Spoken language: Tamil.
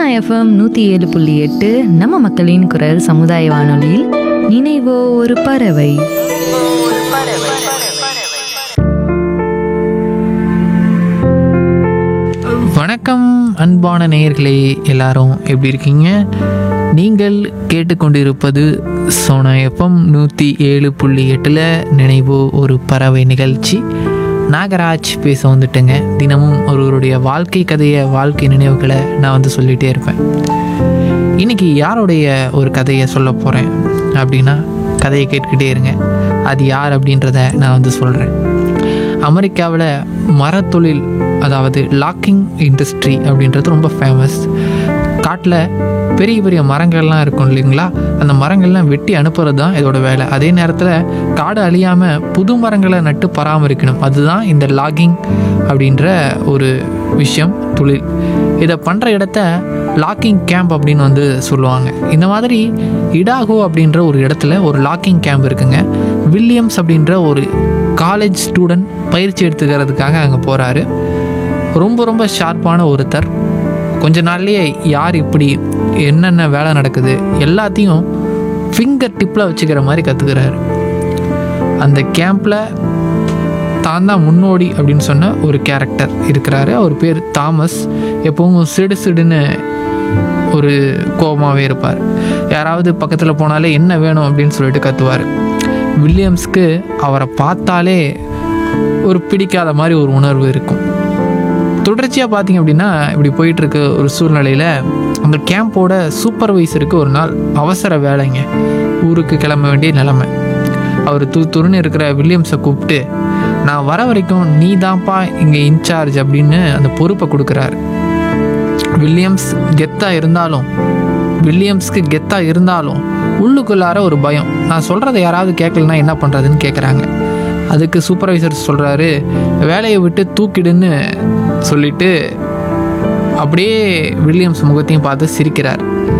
எஃப்எம் நூற்றி ஏழு புள்ளி எட்டு நம்ம மக்களின் குரல் சமுதாய வானொலியில் நினைவோ ஒரு பறவை வணக்கம் அன்பான நேயர்களே எல்லாரும் எப்படி இருக்கீங்க நீங்கள் கேட்டுக்கொண்டிருப்பது சோனா எஃப்எம் நூற்றி ஏழு புள்ளி எட்டில் நினைவு ஒரு பறவை நிகழ்ச்சி நாகராஜ் பேச வந்துட்டேங்க தினமும் ஒருவருடைய வாழ்க்கை கதையை வாழ்க்கை நினைவுகளை நான் வந்து சொல்லிகிட்டே இருப்பேன் இன்னைக்கு யாருடைய ஒரு கதையை சொல்ல போகிறேன் அப்படின்னா கதையை கேட்டுக்கிட்டே இருங்க அது யார் அப்படின்றத நான் வந்து சொல்கிறேன் அமெரிக்காவில் மரத்தொழில் அதாவது லாக்கிங் இண்டஸ்ட்ரி அப்படின்றது ரொம்ப ஃபேமஸ் காட்டில் பெரிய பெரிய மரங்கள்லாம் இருக்கும் இல்லைங்களா அந்த மரங்கள்லாம் வெட்டி அனுப்புறது தான் இதோட வேலை அதே நேரத்தில் காடு அழியாமல் புது மரங்களை நட்டு பராமரிக்கணும் அதுதான் இந்த லாகிங் அப்படின்ற ஒரு விஷயம் தொழில் இதை பண்ணுற இடத்த லாக்கிங் கேம்ப் அப்படின்னு வந்து சொல்லுவாங்க இந்த மாதிரி இடாகோ அப்படின்ற ஒரு இடத்துல ஒரு லாக்கிங் கேம்ப் இருக்குங்க வில்லியம்ஸ் அப்படின்ற ஒரு காலேஜ் ஸ்டூடெண்ட் பயிற்சி எடுத்துக்கிறதுக்காக அங்கே போகிறாரு ரொம்ப ரொம்ப ஷார்ப்பான ஒருத்தர் கொஞ்ச நாள்லயே யார் இப்படி என்னென்ன வேலை நடக்குது எல்லாத்தையும் ஃபிங்கர் டிப்பில் வச்சுக்கிற மாதிரி கற்றுக்கிறாரு அந்த கேம்பில் தான் தான் முன்னோடி அப்படின்னு சொன்ன ஒரு கேரக்டர் இருக்கிறாரு அவர் பேர் தாமஸ் எப்பவும் சிடு சிடுன்னு ஒரு கோபமாகவே இருப்பார் யாராவது பக்கத்தில் போனாலே என்ன வேணும் அப்படின்னு சொல்லிட்டு கத்துவார் வில்லியம்ஸ்க்கு அவரை பார்த்தாலே ஒரு பிடிக்காத மாதிரி ஒரு உணர்வு இருக்கும் தொடர்ச்சியாக பார்த்தீங்க அப்படின்னா இப்படி போயிட்டுருக்க ஒரு சூழ்நிலையில் அந்த கேம்போட சூப்பர்வைசருக்கு ஒரு நாள் அவசர வேலைங்க ஊருக்கு கிளம்ப வேண்டிய நிலைமை அவர் தூ துருன்னு இருக்கிற வில்லியம்ஸை கூப்பிட்டு நான் வர வரைக்கும் நீ தான்ப்பா இங்கே இன்சார்ஜ் அப்படின்னு அந்த பொறுப்பை கொடுக்குறாரு வில்லியம்ஸ் கெத்தாக இருந்தாலும் வில்லியம்ஸ்க்கு கெத்தாக இருந்தாலும் உள்ளுக்குள்ளார ஒரு பயம் நான் சொல்கிறத யாராவது கேட்கலனா என்ன பண்ணுறதுன்னு கேட்குறாங்க அதுக்கு சூப்பர்வைசர் சொல்கிறாரு வேலையை விட்டு தூக்கிடுன்னு சொல்லிட்டு அப்படியே வில்லியம்ஸ் முகத்தையும் பார்த்து சிரிக்கிறார்